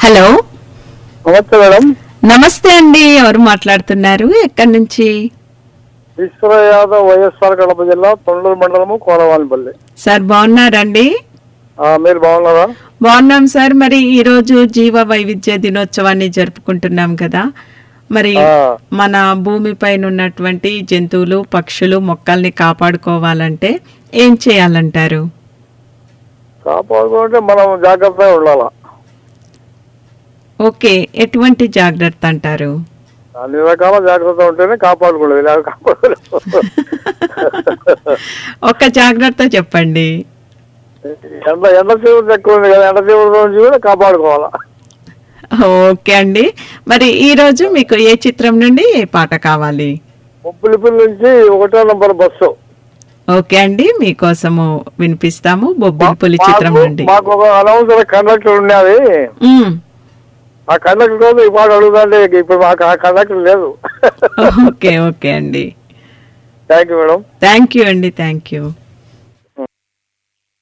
Hello నమస్తే madam నమస్తే అండి ఎవరు మాట్లాడుతున్నారు ఎక్కడి నుంచి ఈశ్వర యాదవ్ వైఎస్ఆర్ కడప జిల్లా తొండూరు మండలము కోరవానిపల్లి సార్ బాగున్నారండి ఆ, మీరు బాగున్నారా బాగున్నాం సార్ మరి ఈ రోజు జీవ వైవిధ్య దినోత్సవాన్ని జరుపుకుంటున్నాం కదా మరి ఆ. మన భూమిపైన ఉన్నటువంటి జంతువులు పక్షులు మొక్కల్ని కాపాడుకోవాలంటే ఏం చేయాలంటారు కాపాడుకుంటే మనం జాగ్రత్తగా ఉండాలా ఓకే ఎటువంటి జాగ్రత్త అంటారు అన్ని రకాల జాగ్రత్త ఉంటేనే కాపాడుకోలేదు ఇలా కాపాడుకోలేదు ఒక జాగ్రత్త చెప్పండి ఎండ ఎండ తీవ్రత ఎక్కువ ఉంది కదా ఎండ తీవ్రత నుంచి కూడా కాపాడుకోవాలా ఓకే అండి మరి ఈ రోజు మీకు ఏ చిత్రం నుండి ఏ పాట కావాలి ముప్పులిపిల్ నుంచి ఒకటో నంబర్ బస్సు ఓకే అండి మీకోసము వినిపిస్తాము బొబ్బిలి పులి చిత్రం మాకు- నుండి మాకు ఒక అనౌన్సర్ కండక్టర్ ఉన్నది మ్మ్. ఆ కండక్టర్ కోసం ఈ పాట అడుగుతుంటే ఇప్పుడు మాకు ఆ కండక్టర్ లేదు ఓకే ఓకే అండి thank you madam thank you అండి థ్యాంక్ యూ